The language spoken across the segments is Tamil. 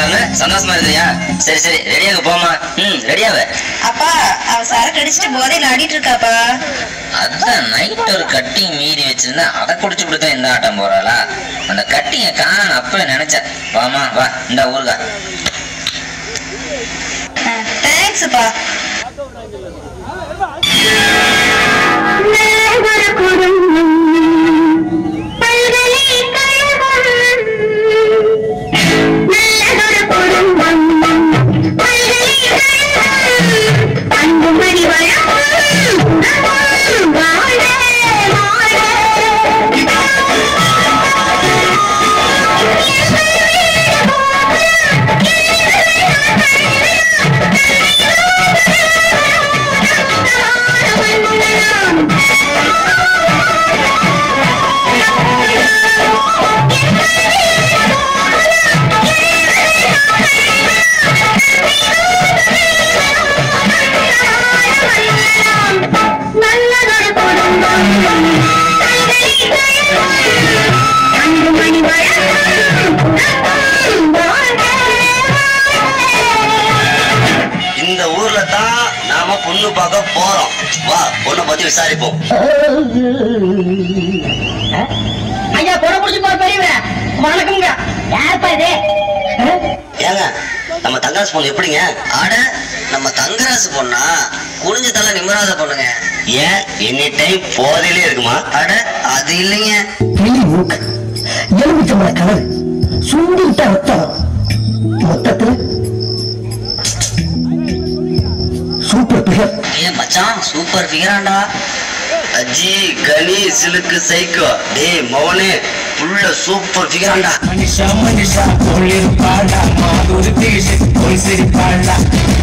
போறான்னு சந்தோஷமா இருக்கியா சரி சரி ரெடியாக போமா ம் ரெடியாவ அப்பா அவ சரக்கு அடிச்சுட்டு போதையில ஆடிட்டு இருக்காப்பா அதான் நைட் ஒரு கட்டிங் மீறி வச்சிருந்தா அதை குடிச்சு கொடுத்தா இந்த ஆட்டம் போறாளா அந்த கட்டிங்க காண அப்ப நினைச்சேன் வாமா வா இந்த ஊருகா தேங்க்ஸ்ப்பா இந்த ஊர்ல தான் நாம பொண்ணு பார்க்க போறோம் வா பொண்ணை பத்தி விசாரிப்போம் ஐயா பொட புடிச்சு போற பெரியவரே வணக்கம்ங்க யாருப்பா இது ஏங்க நம்ம தங்கராசு பொண்ணு எப்படிங்க ஆட நம்ம தங்கராசு பொண்ணா குனிஞ்ச தலை நிம்மராத பொண்ணுங்க ஏன் எனி டைம் போதையிலே இருக்குமா அட அது இல்லைங்க பெரிய மூக்கு எலுமிச்சம்பழ கலர் சுண்டிட்ட ரத்தம் மொத்தத்துல சூப்பர் பிகர் ஏ மச்சான் சூப்பர் ஃபிகராண்டா அஜி கனி சிலுக்கு சைக்கோ டேய் மவனே புள்ள சூப்பர் ஃபிகராண்டா மனுஷா மனுஷா போலிருப்பாளா மாதொரு தேச போய் சிரிப்பாளா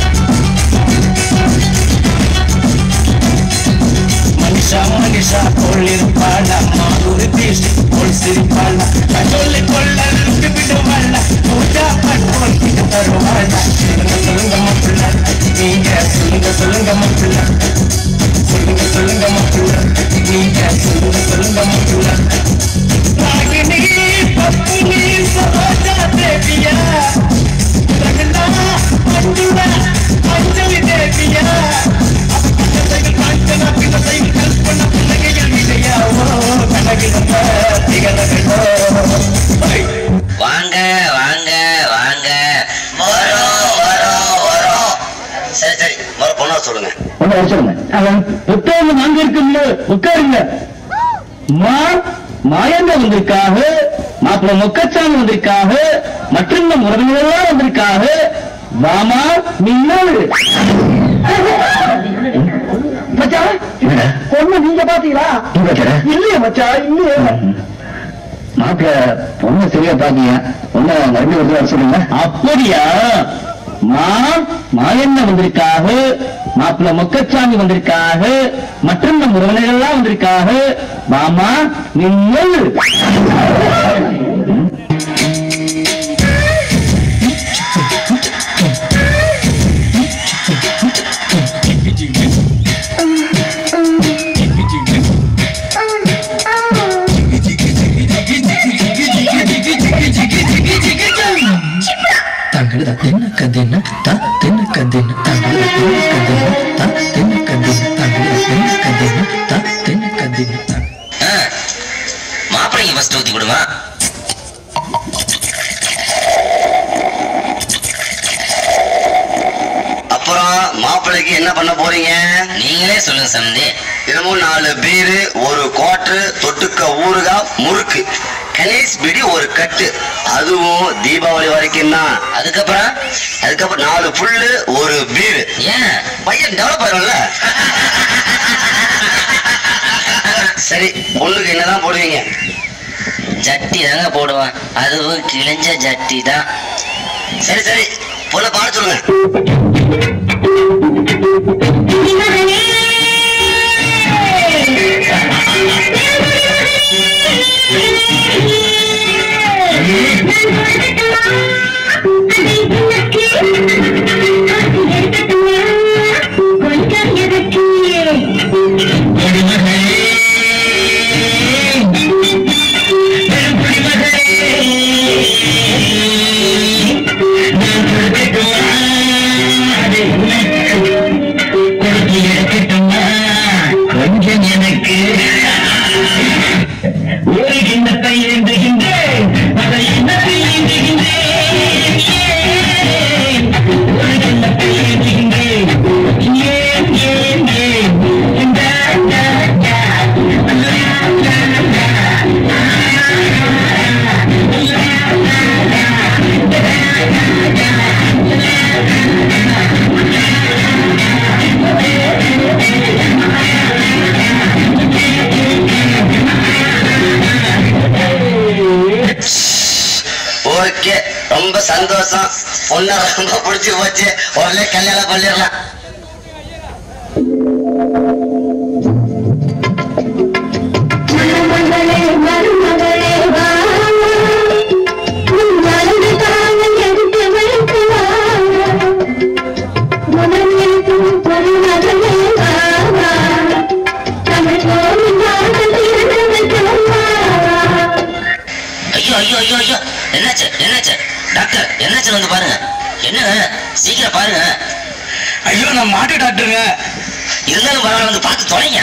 மனுஷா மனுஷா போலிருப்பாளா மாதொரு தேச போய் சிரிப்பாளா கஜோலை கொள்ள விட்டு விடுவாளா பூஜா பட்டோல் கிட்ட தருவாளா சொல்லுங்க சொல்லுங்க மாப்பிள்ள நீங்க சொல்லுங்க சொல்லுங்க மாப்பிள்ள சொல்லுங்க சொல்லுங்க மாப்பிள்ள நீங்க சொல்லுங்க சொல்லுங்க மாப்பிள்ள ராகினி பத்மினி சரோஜா தேவியா ரகனா மஞ்சுளா அஞ்சலி தேவியா சைக்கிள் காஞ்சனா பின்ன சைக்கிள் கல்பனா பிள்ளைகள் இல்லையா ஓ கனகிழந்த திகழகளோ வாங்க வாங்க வாங்க வரோம் வரோம் வரோம் சரி சரி வர பொண்ணா சொல்லுங்க ஒண்ணு வச்சுருங்க அவன் புத்தகம் அங்க இருக்குல்ல உட்காருங்க மா மாயங்க வந்திருக்காக மாப்பிள்ள மொக்கச்சாமி வந்திருக்காக மற்றும் நம் உறவினர்கள்லாம் வந்திருக்காக வாமா மின்னல் மச்சான் பொண்ணு நீங்க பாத்தீங்களா இல்லையா மச்சான் இல்லையா மாப்பிள்ள பொண்ணு சரியா பாத்தீங்க பொண்ணு மறுபடியும் ஒரு வர சொல்லுங்க அப்படியா மா மாயண்ண வந்திருக்காக மாப்பிள்ள மொக்கச்சாமி வந்திருக்காக மற்றும் நம் உறவினர்கள்லாம் வந்திருக்காக மாமா மின்னல் தங்கட தென்ன கந்தின த தென்ன கந்தின தங்கட தென்ன கந்தின த தென்ன கந்தின தங்கட தென்ன கந்தின த தென்ன கந்தின ஆ, மாப்பிள்ளைக்கு ஃபர்ஸ்ட் ஊத்தி கொடுமா அப்புறம் மாப்பிள்ளைக்கு என்ன பண்ண போறீங்க நீங்களே சொல்லுங்க சம்பந்தி தினமும் நாலு பீரு ஒரு குவார்டர் தொட்டுக்க ஊறுகாய் முறுக்கு கணேஷ் பிடி ஒரு கட்டு அதுவும் தீபாவளி வரைக்கும் தான் அதுக்கப்புறம் அதுக்கப்புறம் நாலு புல்லு ஒரு பீரு ஏன் பையன் டெவலப் ஆயிரும்ல சரி பொண்ணுக்கு என்னதான் போடுவீங்க ஜட்டி தாங்க போடுவான் அதுவும் கிழிஞ்ச ஜட்டி தான் சரி சரி பொண்ணை பாட சொல்லுங்க நான் சந்தோஷம் பொண்ணை ரொம்ப பிடிச்சி போச்சு உடனே கல்யாணம் பண்ணிடலாம் மணமகளே மருமகளே வா உன் வலது காலை எடுத்து வைத்து வா முதல் எழுத்தும் பொருமகளே வா வா தமிழ் கோவில் வாசல் திறந்து வைத்தோம் வா ஐயோ ஐயோ ஐயோ ஐயோ என்னாச்சு என்னாச்சு டாக்டர் என்னாச்சு வந்து பாருங்க என்னங்க சீக்கிரம் பாருங்க ஐயோ நான் மாட்டு டாக்டருங்க இருந்தாலும் பரவாயில்ல வந்து பார்த்து தொலைங்க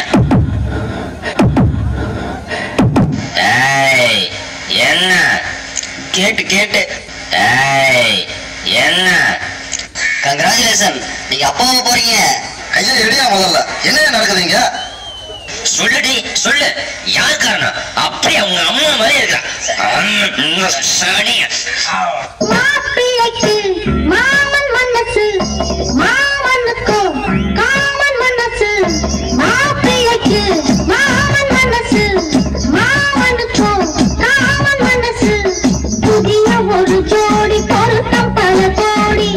ஏய் என்ன கேட்டு கேட்டு ஏய் என்ன கங்க்ராச்சுலேஷன் நீங்க அப்பாவை போறீங்க ஐயா எடியா முதல்ல என்ன நடக்குதுங்க சொல்லுடி சொல்லு யார் காரணம் அப்படியே அவங்க அம்மா மாதிரி இருக்கிறான் சனி மாப்பிள்ளைக்கு மாமன் மனசு மாமனுக்கு காமன் மனசு மாப்பிள்ளைக்கு மாமன் மனசு மாமனுக்கு காமன் மனசு புதிய ஒரு ஜோடி பொருத்தம் பல கோடி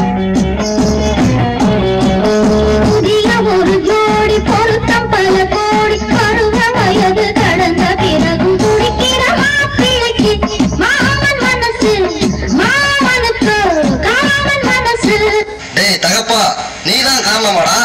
புதிய ஒரு ஜோடி பொருத்தம் பல கோடி பருவ வயது கடந்த பிறகும் துடிக்கிற மாப்பிள்ளைக்கு மாமன் மனசு மாமனுக்கு காமன் மனசு டேய் தகப்பா நீ தான் காரணமாடா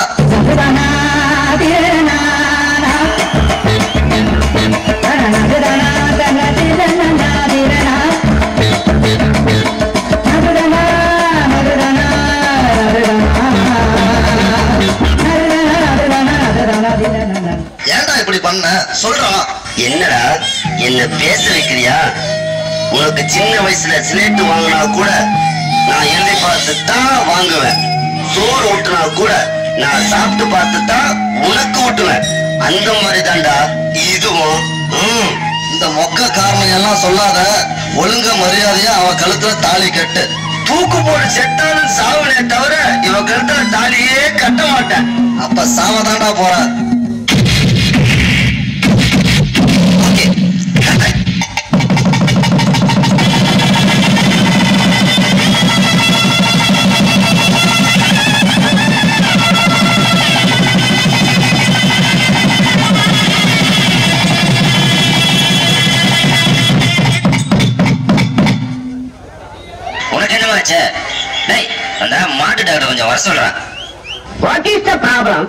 ஏன்டா இப்படி பண்ண சொல்றா என்னடா என்ன பேச வைக்கிறியா உனக்கு சின்ன வயசுல சிலேட்டு வாங்கினா கூட நான் எழுதி பார்த்து தான் வாங்குவேன் சோறு ஊட்டுனா கூட நான் சாப்பிட்டு பார்த்து தான் உனக்கு ஊட்டுவேன் அந்த மாதிரி தான்டா இதுவும் ம். இந்த மொக்க காரணம் எல்லாம் சொல்லாத ஒழுங்க மரியாதையா அவன் கழுத்துல தாலி கட்டு தூக்கு போட்டு செத்தாலும் சாவனே தவிர இவன் கழுத்துல தாலியே கட்ட மாட்டேன் அப்ப சாவதாண்டா போற ஓகே உனக்கு என்னமாச்சு டேய் அந்த மாட்டு டாக்டர் கொஞ்சம் வர சொல்றான் What is the problem?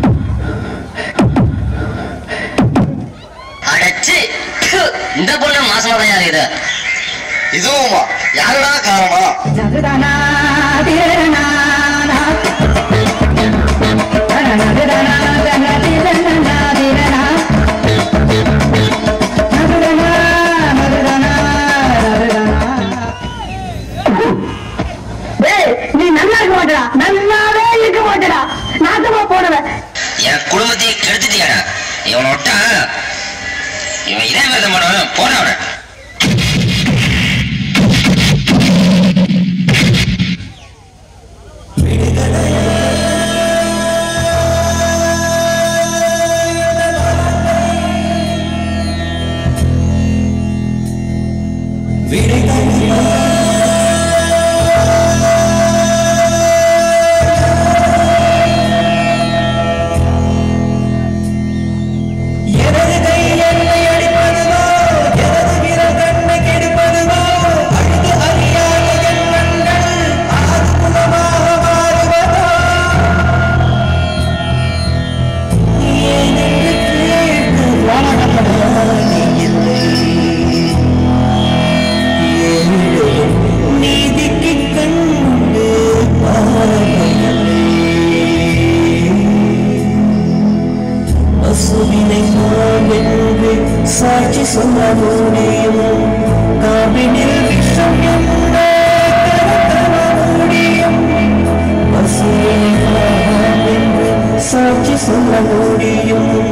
அடைச்சு ப்பு, இந்த பொண்ணு மாசமா தான் இருக்குது இதுவுமா யாருடா காரணம் டேய், நீ நல்லா இருக்க மாட்டடா நல்லாவே இருக்க மாட்டடா நாசமா போடுவேன் என் குடும்பத்தையே கெடுத்துட்டியாடா இவனை விட்டா இவன் இதே மாதிரி தான் பண்ணுவான் போன அவனை எனது கை என்னை அடிப்பதுவோ எனது விரல் கண்ணை கெடுப்பதுவோ அழுது அறியாத என் கண்கள் ஆறு குணமாக மாறுவதோ ஏனென்று கேட்டு வாழப்படாதே இல்லை ஏழையும் நீதிக்கு கண்டு பார்வையில்லை பசுவினை நான் என்று சாட்சி சொல்ல முடியும் காவினில் விஷம் என்ன கடத்தவ முடியும் பசுவினை நான் என்று சாட்சி சொல்ல முடியும்